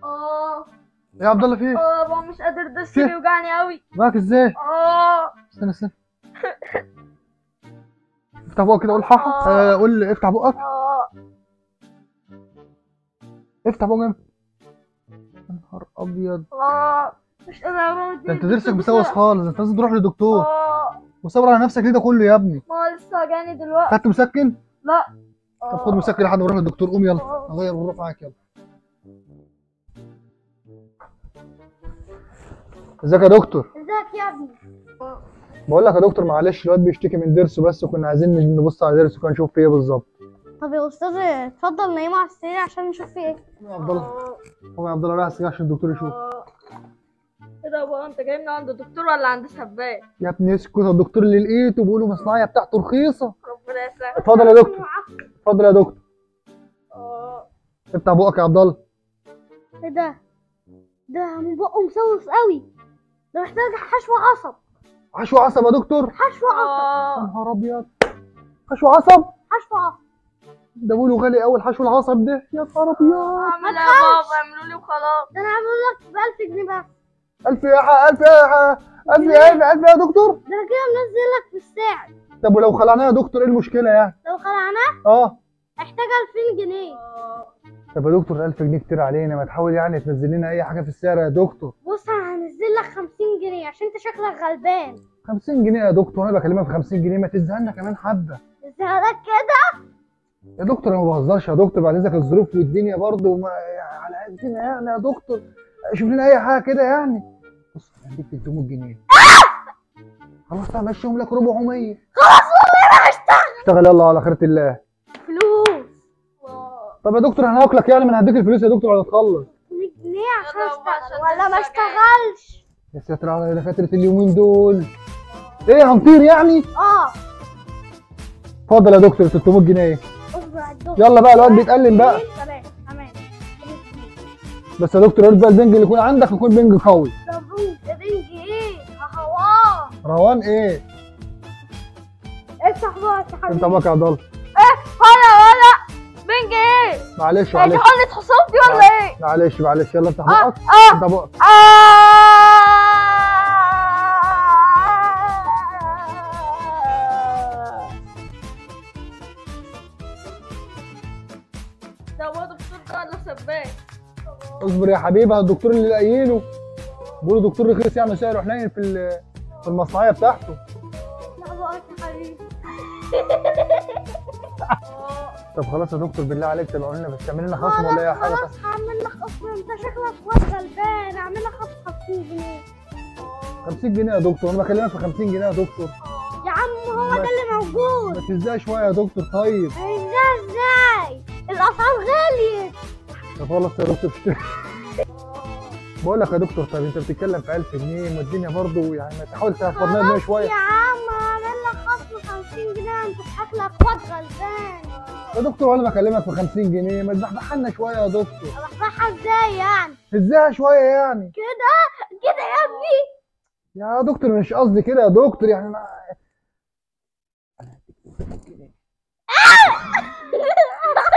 اه يا عبد الله في ايه اه بابا مش قادر ضرسي في- بيوجعني قوي معاك ازاي اه استنى استنى افتح بقك كده قول حاحة آه. آه، قول افتح بقك اه افتح بقك جامد يا نهار ابيض اه مش قادر اقوم ده انت ضرسك مسوس خالص انت لازم تروح لدكتور اه وصبر على نفسك ليه ده كله يا ابني ما هو لسه جاني دلوقتي خدت مسكن لا طب خد مسكن لحد ما نروح للدكتور قوم يلا آه. نغير ونروح معاك يلا ازيك يا دكتور ازيك يا ابني بقول لك يا دكتور معلش الواد بيشتكي من ضرسه بس وكنا عايزين نبص على ضرسه كده نشوف فيه ايه بالظبط طب يا استاذ اتفضل نايم على السرير عشان نشوف فيه ايه يا عبد الله قوم يا عبد الله رايح السرير عشان الدكتور يشوف اه ايه ده بابا انت جايبني عند الدكتور ولا عند سباك يا ابني اسكت الدكتور اللي لقيته بيقولوا مصنعيه بتاعته رخيصه ربنا يسهل اتفضل يا دكتور اتفضل يا دكتور اه افتح بقك يا عبد الله ايه ده ده بقه مسوس قوي ده محتاج حشو عصب حشو عصب يا دكتور حشو عصب يا اه نهار ابيض حشو عصب حشو عصب ده بيقولوا غالي قوي الحشو العصب ده يا نهار ابيض اعمل ايه يا بابا اعملوا لي وخلاص ده انا هعمل لك ب 1000 جنيه بس الف يا ح- الف يا ح- الف يا الف الف يا دكتور ده انا كده منزل لك في السعر طب ولو خلعناه يا دكتور ايه المشكله يعني لو خلعناه اه هيحتاج 2000 جنيه اه طب يا دكتور 1000 جنيه كتير علينا ما تحاول يعني تنزل لنا اي حاجه في السعر يا دكتور بص انا هنزل لك 50 جنيه عشان انت شكلك غلبان 50 جنيه يا دكتور انا بكلمك في 50 جنيه ما تزهقنا كمان حبه ازهقك كده يا دكتور انا ما بهزرش يا دكتور بعد اذنك الظروف والدنيا برضه ما على قدنا يعني يا دكتور شوف لنا اي حاجه كده يعني بص هديك 300 جنيه خلاص همشيهم لك 400 خلاص والله انا هشتغل اشتغل يلا على خيرة الله فلوس اه طب يا دكتور انا هاكلك يعني من هديك الفلوس يا دكتور على تخلص 100 جنيه عشان يلا بقى اشتغل عشان ولا ما لسه اشتغلش يا ساتر على دكاتره اليومين دول ايه هنطير يعني اه اتفضل يا دكتور 300 جنيه اصبر على الدور يلا بقى الواد بيتألم بقى تمام تمام بس يا دكتور يا ريت بقى البنج اللي يكون عندك يكون بنج قوي ده بنج بنج ايه هواه روان ايه افتح بقى يا انت حبيبي بقى يا عبد الله ولا ولا بنج ايه معلش انت معلش حلة خصومتي ولا ايه معلش معلش يلا افتح اه بقك اه انت بقك آه. ده هو دكتور ده ولا سباك اصبر يا حبيبي الدكتور اللي قايله بيقولوا دكتور رخيص يعني سعره حنين في ال- في المصنعيه بتاعته لا بقى يا حبيبي طب خلاص يا دكتور بالله عليك تبقى لنا بس تعمل لنا خصم ولا اي حاجه خلاص هعمل لك اصلا انت شكلك واد غلبان اعمل لك خصم 50 جنيه 50 جنيه يا دكتور انا بكلمك في 50 جنيه يا دكتور يا عم هو ده اللي موجود ما تهزقش شويه يا دكتور طيب ازاي ازاي الاسعار غالية طب خلاص يا دكتور اشتري بقول لك يا دكتور طب انت بتتكلم في 1000 جنيه ما الدنيا برضه يعني ما تحاول تهفر لنا الدنيا شويه يا عم هعمل لك خصم 50 جنيه انت شكلك واد غلبان يا دكتور وانا بكلمك في 50 جنيه ما تبحبح لنا شويه يا دكتور بحبحها ازاي يعني ازاي شويه يعني كده كده يا ابني يا دكتور مش قصدي كده يا دكتور يعني انا